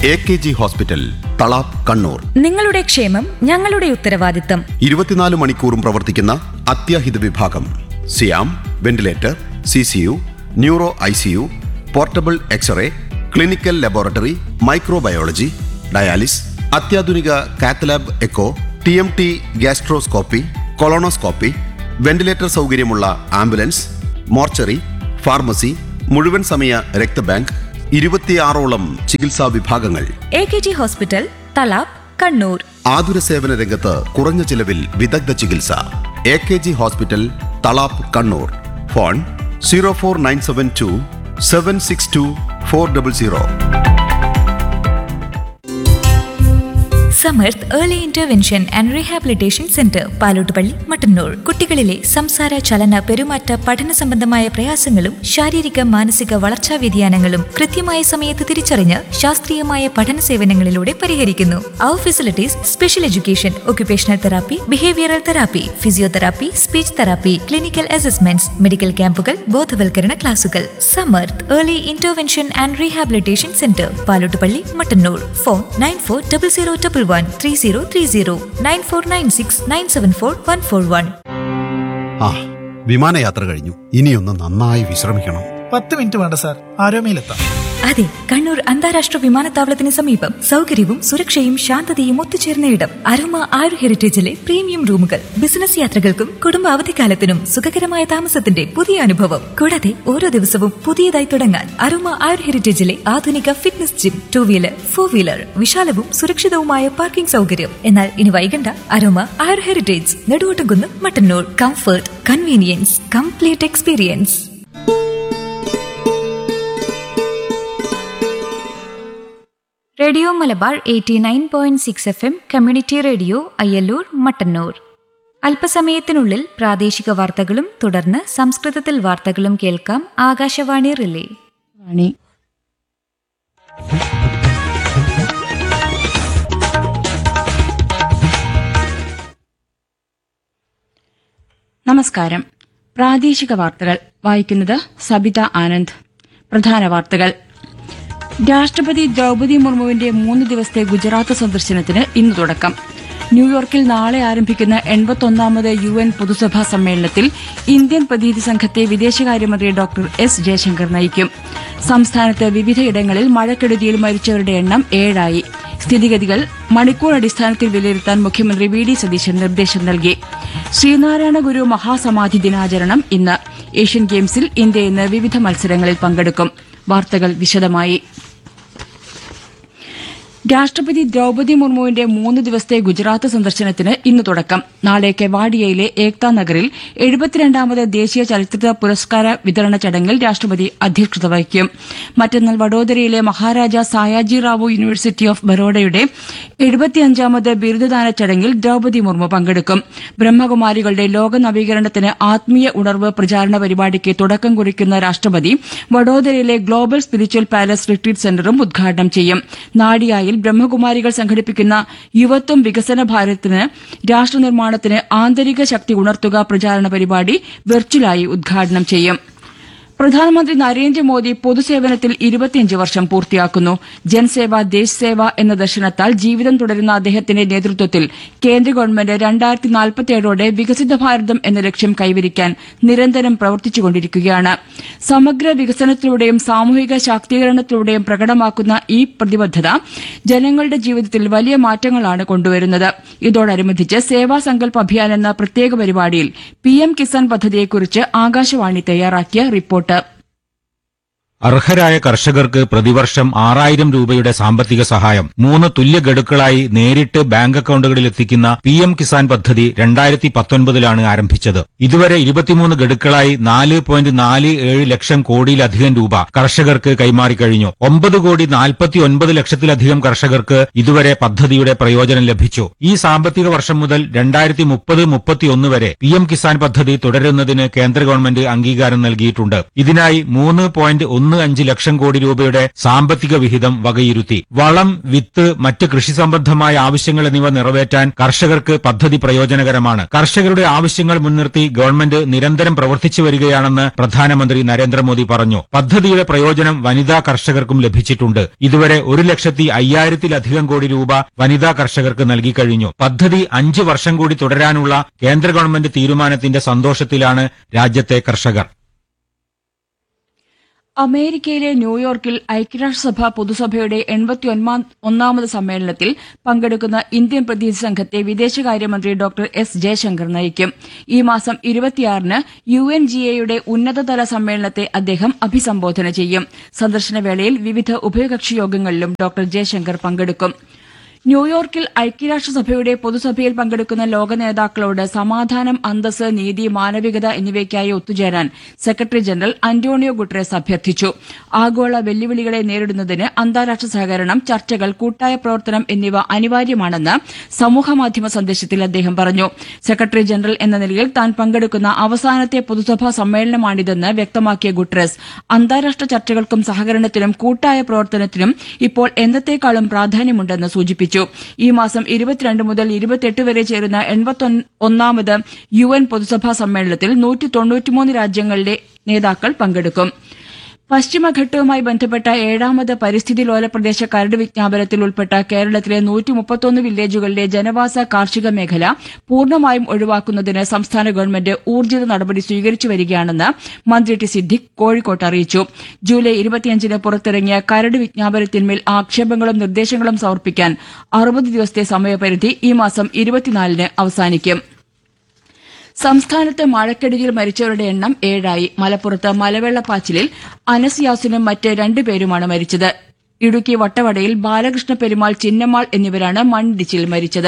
A K G hospital Thalap Kannur നിങ്ങളുടെ ക്ഷേമം ഞങ്ങളുടെ ഉത്തരവാദിത്തം ഇരുപത്തിനാല് മണിക്കൂറും പ്രവർത്തിക്കുന്ന അത്യാഹിത വിഭാഗം സിയാം ventilator C C U neuro I C U portable X-ray clinical laboratory microbiology dialysis അത്യാധുനിക cath lab echo T M T gastroscopy colonoscopy ventilator സൗകര്യമുള്ള ആംബുലൻസ് മോർച്ചറി ഫാർമസി മുഴുവൻ സമയ രക്തബാങ്ക് ഇരുപത്തിയാറോളം ചികിത്സാ വിഭാഗങ്ങൾ A K G hospital Thalap Kannur ആതുര സേവന രംഗത്ത് കുറഞ്ഞ ചിലവിൽ വിദഗ്ധ ചികിത്സ A K G hospital Thalap Kannur phone zero four nine seven two seven six two four double zero Samarth early intervention and rehabilitation centre Palottupalli Mattannur കുട്ടികളിലെ സംസാര ചലന പെരുമാറ്റ പഠന സംബന്ധമായ പ്രയാസങ്ങളും ശാരീരിക മാനസിക വളർച്ചാ വ്യതിയാനങ്ങളും കൃത്യമായ സമയത്ത് തിരിച്ചറിഞ്ഞ് ശാസ്ത്രീയമായ പഠന സേവനങ്ങളിലൂടെ പരിഹരിക്കുന്നു അവർ facilities special education occupational therapy behavioural therapy physiotherapy speech therapy clinical assessments medical ക്യാമ്പുകൾ ബോധവൽക്കരണ ക്ലാസുകൾ Samarth early intervention and rehabilitation centre Palottupalli Mattannur phone nine four double zero double one three zero three zero nine four nine six nine seven four one four one ആ വിമാനയാത്ര കഴിഞ്ഞു ഇനിയൊന്ന് നന്നായി വിശ്രമിക്കണം പത്ത് minute വേണ്ട sir ആരോമയിലെത്താം അതെ കണ്ണൂർ അന്താരാഷ്ട്ര വിമാനത്താവളത്തിന് സമീപം സൗകര്യവും സുരക്ഷയും ശാന്തതയും ഒത്തുചേർന്ന ഇടം അരോമ ആയുർ ഹെറിറ്റേജിലെ പ്രീമിയം റൂമുകൾ ബിസിനസ് യാത്രകൾക്കും കുടുംബ അവധിക്കാലത്തിനും സുഖകരമായ താമസത്തിന്റെ പുതിയ അനുഭവം കൂടാതെ ഓരോ ദിവസവും പുതിയതായി തുടങ്ങാൻ അരോമ ആയുർ ഹെറിറ്റേജിലെ ആധുനിക fitness gym two wheeler four wheeler വിശാലവും സുരക്ഷിതവുമായ പാർക്കിംഗ് സൗകര്യം എന്നാൽ ഇനി വൈകണ്ട Aroma Ayur heritage Neduvottumkunnu Mattannur comfort convenience complete experience radio Malabar eighty nine point six F M community radio Ayyalloor Mattannur അല്പസമയത്തിനുള്ളിൽ പ്രാദേശിക വാർത്തകളും തുടർന്ന് സംസ്കൃതത്തിൽ വാർത്തകളും കേൾക്കാം ആകാശവാണി റിലേ വാണി നമസ്കാരം പ്രാദേശിക വാർത്തകൾ വായിക്കുന്നത് സബിത ആനന്ദ് പ്രധാന വാർത്തകൾ രാഷ്ട്രപതി ദ്രൗപതി മുർമുവിന്റെ മൂന്ന് ദിവസത്തെ ഗുജറാത്ത് സന്ദർശനത്തിന് ഇന്ന് തുടക്കം ന്യൂയോർക്കിൽ നാളെ ആരംഭിക്കുന്ന എൺപത്തൊന്നാമത് യു എൻ പൊതുസഭാ സമ്മേളനത്തിൽ ഇന്ത്യൻ പ്രതിനിധി സംഘത്തെ വിദേശകാര്യമന്ത്രി ഡോക്ടർ എസ് ജയശങ്കർ നയിക്കും സംസ്ഥാനത്ത് വിവിധയിടങ്ങളിൽ മഴക്കെടുതിയിൽ മരിച്ചവരുടെ എണ്ണം ഏഴായി സ്ഥിതിഗതികൾ മണിക്കൂർ അടിസ്ഥാനത്തിൽ വിലയിരുത്താൻ മുഖ്യമന്ത്രി വി ഡി സതീശൻ നിർദ്ദേശം നൽകി ശ്രീനാരായണ ഗുരു മഹാസമാധി ദിനാചരണം ഇന്ന് ഏഷ്യൻ ഗെയിംസിൽ ഇന്ത്യ ഇന്ന് വിവിധ മത്സരങ്ങളിൽ പങ്കെടുക്കും വാർത്തകൾ വിശദമായി രാഷ്ട്രപതി ദ്രൌപതി മുർമുവിന്റെ മൂന്ന് ദിവസത്തെ ഗുജറാത്ത് സന്ദർശനത്തിന് ഇന്ന് തുടക്കം നാളെ കെവാഡിയയിലെ ഏക്താ നഗറിൽ എഴുപത്തിരണ്ടാമത് ദേശീയ ചലച്ചിത്ര പുരസ്കാര വിതരണ ചടങ്ങിൽ രാഷ്ട്രപതി അധ്യക്ഷത വഹിക്കും മറ്റന്നാൾ വഡോദരയിലെ മഹാരാജ സായാജി റാവു യൂണിവേഴ്സിറ്റി ഓഫ് ബറോഡയുടെ എഴുപത്തിയഞ്ചാമത് ബിരുദദാന ചടങ്ങിൽ ദ്രൌപതി മുർമു പങ്കെടുക്കും ബ്രഹ്മകുമാരികളുടെ ലോക നവീകരണത്തിന് ആത്മീയ ഉണർവ് പ്രചാരണ പരിപാടിക്ക് തുടക്കം കുറിക്കുന്ന രാഷ്ട്രപതി വഡോദരയിലെ ഗ്ലോബൽ സ്പിരിച്വൽ പാലസ് റിട്രീറ്റ് സെന്ററും ഉദ്ഘാടനം ചെയ്യും നാഡിയായിൽ ബ്രഹ്മകുമാരികൾ സംഘടിപ്പിക്കുന്ന യുവത്വം വികസന ഭാരതത്തിന് രാഷ്ട്രനിർമ്മാണത്തിന് ആന്തരിക ശക്തി ഉണർത്തുക പ്രചാരണ പരിപാടി വെർച്വലായി ഉദ്ഘാടനം ചെയ്യും പ്രധാനമന്ത്രി നരേന്ദ്രമോദി പൊതുസേവനത്തിൽ ഇരുപത്തിയഞ്ച് വർഷം പൂർത്തിയാക്കുന്നു ജൻസേവ ദേശ് സേവ എന്ന ദർശനത്താൽ ജീവിതം തുടരുന്ന അദ്ദേഹത്തിന്റെ നേതൃത്വത്തിൽ കേന്ദ്ര ഗവൺമെന്റ് രണ്ടായിരത്തി നാൽപ്പത്തിയേഴോടെ വികസിത ഭാരതം എന്ന ലക്ഷ്യം കൈവരിക്കാൻ നിരന്തരം പ്രവർത്തിച്ചുകൊണ്ടിരിക്കുകയാണ് സമഗ്ര വികസനത്തിലൂടെയും സാമൂഹിക ശാക്തീകരണത്തിലൂടെയും പ്രകടമാക്കുന്ന ഈ പ്രതിബദ്ധത ജനങ്ങളുടെ ജീവിതത്തിൽ വലിയ മാറ്റങ്ങളാണ് കൊണ്ടുവരുന്നത് ഇതോടനുബന്ധിച്ച് സേവാ സങ്കല്പ് അഭിയാൻ എന്ന പ്രത്യേക പരിപാടിയിൽ പി എം കിസാൻ പദ്ധതിയെക്കുറിച്ച് ആകാശവാണി തയ്യാറാക്കിയ റിപ്പോർട്ട് അർഹരായ കർഷകർക്ക് പ്രതിവർഷം ആറായിരം രൂപയുടെ സാമ്പത്തിക സഹായം മൂന്ന് തുല്യ ഗഡുക്കളായി നേരിട്ട് ബാങ്ക് അക്കൌണ്ടുകളിൽ എത്തിക്കുന്ന പി എം കിസാൻ പദ്ധതി രണ്ടായിരത്തി പത്തൊൻപതിലാണ് ആരംഭിച്ചത് ഇതുവരെ ഇരുപത്തിമൂന്ന് ഗഡുക്കളായി നാല് പോയിന്റ് നാല് ഏഴ് ലക്ഷം കോടിയിലധികം രൂപ കർഷകർക്ക് കൈമാറിക്കഴിഞ്ഞു ഒമ്പത് കോടി നാൽപ്പത്തി ഒൻപത് ലക്ഷത്തിലധികം കർഷകർക്ക് ഇതുവരെ പദ്ധതിയുടെ പ്രയോജനം ലഭിച്ചു ഈ സാമ്പത്തിക വർഷം മുതൽ രണ്ടായിരത്തി മുപ്പത് മുപ്പത്തിയൊന്ന് വരെ പി എം കിസാൻ പദ്ധതി തുടരുന്നതിന് കേന്ദ്ര ഗവൺമെന്റ് അംഗീകാരം നൽകിയിട്ടുണ്ട് ഇതിനായി മൂന്ന് പോയിന്റ് ഒന്ന് മൂന്ന് അഞ്ച് ലക്ഷം കോടി രൂപയുടെ സാമ്പത്തിക വിഹിതം വകയിരുത്തി വളം വിത്ത് മറ്റ് കൃഷി സംബന്ധമായ ആവശ്യങ്ങൾ എന്നിവ നിറവേറ്റാൻ കർഷകർക്ക് പദ്ധതി പ്രയോജനകരമാണ് കർഷകരുടെ ആവശ്യങ്ങൾ മുൻനിർത്തി ഗവൺമെന്റ് നിരന്തരം പ്രവർത്തിച്ചു വരികയാണെന്ന് പ്രധാനമന്ത്രി നരേന്ദ്രമോദി പറഞ്ഞു പദ്ധതിയുടെ പ്രയോജനം വനിതാ കർഷകർക്കും ലഭിച്ചിട്ടുണ്ട് ഇതുവരെ ഒരു ലക്ഷത്തി അയ്യായിരത്തിലധികം കോടി രൂപ വനിതാ കർഷകർക്ക് നൽകിക്കഴിഞ്ഞു പദ്ധതി അഞ്ച് വർഷം കൂടി തുടരാനുള്ള കേന്ദ്ര ഗവൺമെന്റ് തീരുമാനത്തിന്റെ സന്തോഷത്തിലാണ് രാജ്യത്തെ കർഷകർ അമേരിക്കയിലെ ന്യൂയോർക്കിൽ ഐക്യരാഷ്ട്രസഭ പൊതുസഭയുടെ എൺപത്തി ഒന്നാമത് സമ്മേളനത്തിൽ പങ്കെടുക്കുന്ന ഇന്ത്യൻ പ്രതിനിധി സംഘത്തെ വിദേശകാര്യമന്ത്രി ഡോക്ടർ എസ് ജയശങ്കർ നയിക്കും ഈ മാസം ഇരുപത്തിയാറിന് യു എൻ ജി എയുടെ ഉന്നതതല സമ്മേളനത്തെ അദ്ദേഹം അഭിസംബോധന ചെയ്യും സന്ദർശനവേളയിൽ വിവിധ ഉഭയകക്ഷി യോഗങ്ങളിലും ഡോക്ടർ ജയശങ്കർ പങ്കെടുക്കും ന്യൂയോർക്കിൽ ഐക്യരാഷ്ട്രസഭയുടെ പൊതുസഭയിൽ പങ്കെടുക്കുന്ന ലോക നേതാക്കളോട് സമാധാനം അന്തസ് നീതി മാനവികത എന്നിവയ്ക്കായി ഒത്തുചേരാൻ സെക്രട്ടറി ജനറൽ അന്റോണിയോ ഗുട്ടറസ് അഭ്യർത്ഥിച്ചു ആഗോള വെല്ലുവിളികളെ നേരിടുന്നതിന് അന്താരാഷ്ട്ര സഹകരണം ചർച്ചകൾ കൂട്ടായ പ്രവർത്തനം എന്നിവ അനിവാര്യമാണെന്ന് സമൂഹമാധ്യമ സന്ദേശത്തിൽ അദ്ദേഹം പറഞ്ഞു സെക്രട്ടറി ജനറൽ എന്ന നിലയിൽ താൻ പങ്കെടുക്കുന്ന അവസാനത്തെ പൊതുസഭാ സമ്മേളനമാണിതെന്ന് വ്യക്തമാക്കിയ ഗുട്ടറസ് അന്താരാഷ്ട്ര ചർച്ചകൾക്കും സഹകരണത്തിനും കൂട്ടായ പ്രവർത്തനത്തിനും ഇപ്പോൾ എന്നത്തേക്കാളും പ്രാധാന്യമുണ്ടെന്ന് സൂചിപ്പിച്ചു ഈ മാസം ഇരുപത്തിരണ്ട് മുതൽ ഇരുപത്തിയെട്ട് വരെ ചേരുന്ന എൺപത്തൊന്നാമത് യു എൻ പൊതുസഭാ സമ്മേളനത്തിൽ നൂറ്റി തൊണ്ണൂറ്റിമൂന്ന് രാജ്യങ്ങളിലെ നേതാക്കൾ പങ്കെടുക്കും പശ്ചിമഘട്ടവുമായി ബന്ധപ്പെട്ട ഏഴാമത് പരിസ്ഥിതി ലോല പ്രദേശ കരട് വിജ്ഞാപനത്തിൽ ഉൾപ്പെട്ട കേരളത്തിലെ നൂറ്റി മുപ്പത്തൊന്ന് വില്ലേജുകളിലെ ജനവാസ കാർഷിക മേഖല പൂർണ്ണമായും ഒഴിവാക്കുന്നതിന് സംസ്ഥാന ഗവൺമെന്റ് ഊർജിത നടപടി സ്വീകരിച്ചു വരികയാണെന്ന് മന്ത്രി ടി സിദ്ദിഖ് കോഴിക്കോട്ട് അറിയിച്ചു ജൂലൈ ഇരുപത്തിയഞ്ചിന് പുറത്തിറങ്ങിയ കരട് വിജ്ഞാപനത്തിന്മേൽ ആക്ഷേപങ്ങളും നിർദ്ദേശങ്ങളും സമർപ്പിക്കാൻ അറുപത് ദിവസത്തെ സമയപരിധി ഈ മാസം ഇരുപത്തിനാലിന് അവസാനിക്കും സംസ്ഥാനത്ത് മഴക്കെടുതിയിൽ മരിച്ചവരുടെ എണ്ണം ഏഴായി മലപ്പുറത്ത് മലവെള്ളപ്പാച്ചിലിൽ അനസ് യാസിനും മറ്റ് രണ്ടുപേരുമാണ് മരിച്ചത് ഇടുക്കി വട്ടവടയിൽ ബാലകൃഷ്ണ പെരുമാൾ ചിന്നമ്മാൾ എന്നിവരാണ് മണ്ണിടിച്ചിൽ മരിച്ചത്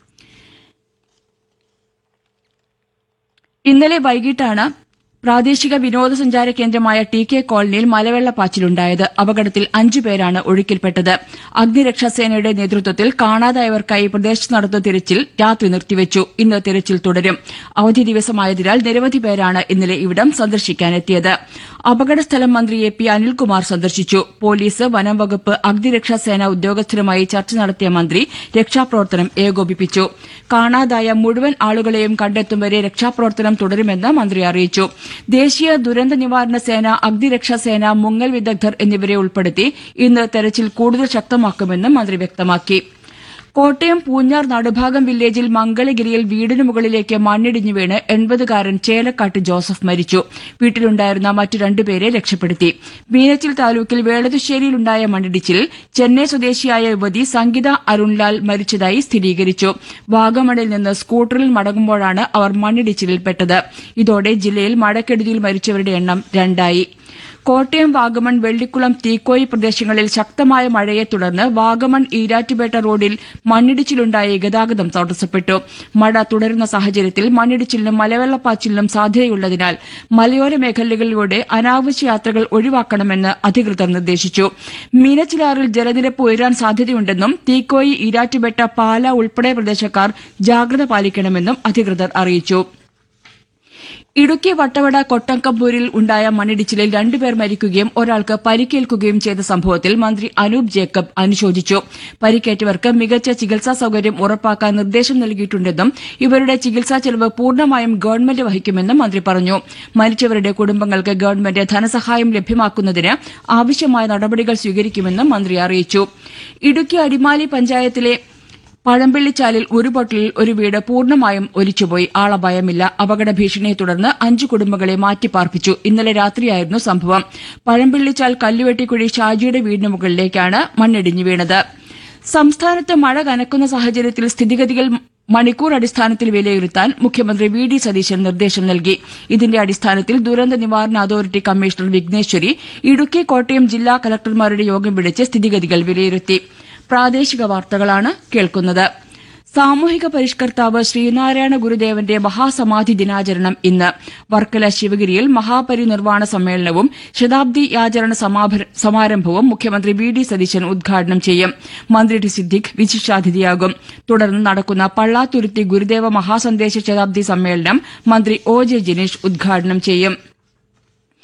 ഇന്നലെ വൈകിട്ടാണ് പ്രാദേശിക വിനോദസഞ്ചാര കേന്ദ്രമായ ടി കെ കോളനിയിൽ മലവെള്ളപ്പാച്ചിലുണ്ടായത് അപകടത്തിൽ അഞ്ചുപേരാണ് ഒഴുക്കിൽപ്പെട്ടത് അഗ്നിരക്ഷാസേനയുടെ നേതൃത്വത്തിൽ കാണാതായവർക്കായി പ്രദേശത്ത് നടത്തുന്ന തിരച്ചിൽ രാത്രി നിർത്തിവച്ചു ഇന്ന് തിരച്ചിൽ തുടരും അവധി ദിവസമായതിനാൽ നിരവധി പേരാണ് ഇന്നലെ ഇവിടം സന്ദർശിക്കാനെത്തിയത് അപകടസ്ഥലം മന്ത്രി എ പി അനിൽകുമാർ സന്ദർശിച്ചു പോലീസ് വനം വകുപ്പ് അഗ്നിരക്ഷാസേന ഉദ്യോഗസ്ഥരുമായി ചർച്ച നടത്തിയ മന്ത്രി രക്ഷാപ്രവർത്തനം ഏകോപിപ്പിച്ചു കാണാതായ മുഴുവൻ ആളുകളെയും കണ്ടെത്തും വരെ രക്ഷാപ്രവർത്തനം തുടരുമെന്ന് മന്ത്രി അറിയിച്ചു ദേശീയ ദുരന്ത നിവാരണ സേന അഗ്നിരക്ഷാസേന മുങ്ങൽ വിദഗ്ധർ എന്നിവരെ ഉൾപ്പെടുത്തി ഇന്ന് തെരച്ചിൽ കൂടുതൽ ശക്തമാക്കുമെന്ന് മന്ത്രി വ്യക്തമാക്കി കോട്ടയം പൂഞ്ഞാർ നടുഭാഗം വില്ലേജിൽ മംഗളഗിരിയിൽ വീടിനു മുകളിലേക്ക് മണ്ണിടിഞ്ഞു വീണ് എൺപതുകാരൻ ചേലക്കാട്ട് ജോസഫ് മരിച്ചു വീട്ടിലുണ്ടായിരുന്ന മറ്റു രണ്ടുപേരെ രക്ഷപ്പെടുത്തി മീനച്ചിൽ താലൂക്കിൽ വേളതുശ്ശേരിയിലുണ്ടായ മണ്ണിടിച്ചിലിൽ ചെന്നൈ സ്വദേശിയായ യുവതി സംഗീത അരുൺലാൽ മരിച്ചതായി സ്ഥിരീകരിച്ചു വാഗമണിൽ നിന്ന് സ്കൂട്ടറിൽ മടങ്ങുമ്പോഴാണ് അവർ മണ്ണിടിച്ചിലിൽപ്പെട്ടത് ഇതോടെ ജില്ലയിൽ മഴക്കെടുതിയിൽ മരിച്ചവരുടെ എണ്ണം രണ്ടായി കോട്ടയം വാഗമൺ വെള്ളിക്കുളം തീക്കോയി പ്രദേശങ്ങളിൽ ശക്തമായ മഴയെ തുടർന്ന് വാഗമൺ ഈരാറ്റുപേട്ട റോഡിൽ മണ്ണിടിച്ചിലുണ്ടായി ഗതാഗതം തടസ്സപ്പെട്ടു മഴ തുടരുന്ന സാഹചര്യത്തിൽ മണ്ണിടിച്ചിലിനും മലവെള്ളപ്പാച്ചിലിനും സാധ്യതയുള്ളതിനാൽ മലയോര മേഖലകളിലൂടെ അനാവശ്യ യാത്രകൾ ഒഴിവാക്കണമെന്ന് അധികൃതർ നിർദ്ദേശിച്ചു മീനച്ചിലാറിൽ ജലനിരപ്പ് ഉയരാൻ സാധ്യതയുണ്ടെന്നും തീക്കോയി ഈരാറ്റുപേട്ട പാല ഉൾപ്പെടെ പ്രദേശക്കാർ ജാഗ്രത പാലിക്കണമെന്നും അധികൃതർ അറിയിച്ചു ഇടുക്കി വട്ടവട കൊട്ടങ്കമ്പൂരിൽ ഉണ്ടായ മണ്ണിടിച്ചിലിൽ രണ്ടുപേർ മരിക്കുകയും ഒരാൾക്ക് പരിക്കേൽക്കുകയും ചെയ്ത സംഭവത്തിൽ മന്ത്രി അനൂപ് ജേക്കബ് അനുശോചിച്ചു പരിക്കേറ്റവർക്ക് മികച്ച ചികിത്സാ സൌകര്യം ഉറപ്പാക്കാൻ നിർദ്ദേശം നൽകിയിട്ടുണ്ടെന്നും ഇവരുടെ ചികിത്സാ ചെലവ് പൂർണ്ണമായും ഗവൺമെന്റ് വഹിക്കുമെന്നും മന്ത്രി പറഞ്ഞു മരിച്ചവരുടെ കുടുംബങ്ങൾക്ക് ഗവൺമെന്റ് ധനസഹായം ലഭ്യമാക്കുന്നതിന് ആവശ്യമായ നടപടികൾ സ്വീകരിക്കുമെന്നും മന്ത്രി അറിയിച്ചു ഇടുക്കി അടിമാലി പഞ്ചായത്തിലെ പഴമ്പള്ളിച്ചാലിൽ ഉരുപൊട്ടലിൽ ഒരു വീട് പൂർണ്ണമായും ഒലിച്ചുപോയി ആളപായമില്ല അപകട ഭീഷണിയെ തുടർന്ന് അഞ്ചു കുടുംബങ്ങളെ മാറ്റിപ്പാർപ്പിച്ചു ഇന്നലെ രാത്രിയായിരുന്നു സംഭവം പഴമ്പള്ളിച്ചാൽ കല്ലുവെട്ടിക്കുഴി ഷാജിയുടെ വീടിന് മുകളിലേക്കാണ് മണ്ണിടിഞ്ഞു വീണത് സംസ്ഥാനത്ത് മഴ കനക്കുന്ന സാഹചര്യത്തിൽ സ്ഥിതിഗതികൾ മണിക്കൂർ അടിസ്ഥാനത്തിൽ വിലയിരുത്താൻ മുഖ്യമന്ത്രി വി ഡി സതീശൻ നിർദ്ദേശം നൽകി ഇതിന്റെ അടിസ്ഥാനത്തിൽ ദുരന്ത നിവാരണ അതോറിറ്റി കമ്മീഷണർ വിഘ്നേശ്വരി ഇടുക്കി കോട്ടയം ജില്ലാ കലക്ടർമാരുടെ യോഗം വിളിച്ച് സ്ഥിതിഗതികൾ വിലയിരുത്തി പ്രാദേശിക വാർത്തകളാണ് കേൾക്കുന്നത് സാമൂഹിക പരിഷ്കർത്താവ് ശ്രീനാരായണ ഗുരുദേവന്റെ മഹാസമാധി ദിനാചരണം ഇന്ന് വർക്കല ശിവഗിരിയിൽ മഹാപരിനിർവാണ സമ്മേളനവും ശതാബ്ദി യാചരണ സമാഭ- സമാരംഭവും മുഖ്യമന്ത്രി വി ഡി സതീശൻ ഉദ്ഘാടനം ചെയ്യും മന്ത്രി ടി സിദ്ദിഖ് വിശിഷ്ടാതിഥിയാകും തുടർന്ന് നടക്കുന്ന പള്ളാത്തുരുത്തി ഗുരുദേവ മഹാസന്ദേശ ശതാബ്ദി സമ്മേളനം മന്ത്രി ഒ ജെ ജിനേഷ് ഉദ്ഘാടനം ചെയ്യും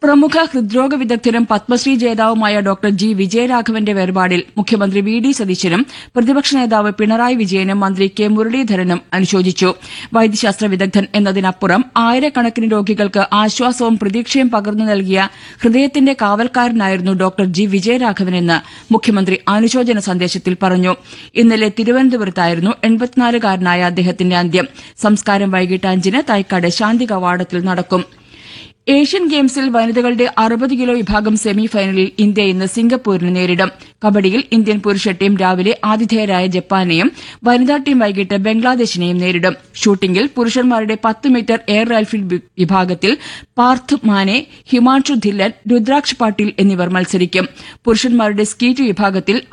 പ്രമുഖ ഹൃദ്രോഗ വിദഗ്ധരും പത്മശ്രീ ജേതാവുമായ ഡോക്ടർ ജി വിജയരാഘവന്റെ വേർപാടിൽ മുഖ്യമന്ത്രി വി ഡി സതീശനും പ്രതിപക്ഷ നേതാവ് പിണറായി വിജയനും മന്ത്രി കെ മുരളീധരനും അനുശോചിച്ചു വൈദ്യശാസ്ത്ര വിദഗ്ധൻ എന്നതിനപ്പുറം ആയിരക്കണക്കിന് രോഗികൾക്ക് ആശ്വാസവും പ്രതീക്ഷയും പകർന്നു നൽകിയ ഹൃദയത്തിന്റെ കാവൽക്കാരനായിരുന്നു ഡോക്ടർ ജി വിജയരാഘവനെന്ന് മുഖ്യമന്ത്രി അനുശോചന സന്ദേശത്തിൽ പറഞ്ഞു ഇന്നലെ തിരുവനന്തപുരത്തായിരുന്നു എൺപത്തിനാലുകാരനായ അദ്ദേഹത്തിന്റെ അന്ത്യം സംസ്കാരം വൈകിട്ട് അഞ്ചിന് തൈക്കാട് ശാന്തി കവാടത്തിൽ നടക്കും ഏഷ്യൻ ഗെയിംസിൽ വനിതകളുടെ അറുപത് കിലോ വിഭാഗം സെമി ഫൈനലിൽ ഇന്ത്യ ഇന്ന് സിംഗപ്പൂരിനെ നേരിടും കബഡിയിൽ ഇന്ത്യൻ പുരുഷ ടീം രാവിലെ ആതിഥേയരായ ജപ്പാനെയും വനിതാ ടീം വൈകിട്ട് ബംഗ്ലാദേശിനെയും നേരിടും ഷൂട്ടിംഗിൽ പുരുഷന്മാരുടെ പത്ത് മീറ്റർ എയർ റൈഫിൾ വി- വിഭാഗത്തിൽ പാർത്ഥ് മാനെ ഹിമാൻഷു ധില്ലൻ രുദ്രാക്ഷ് പാട്ടീൽ എന്നിവർ മത്സരിക്കും പുരുഷന്മാരുടെ സ്കീറ്റ് വിഭാഗത്തിൽ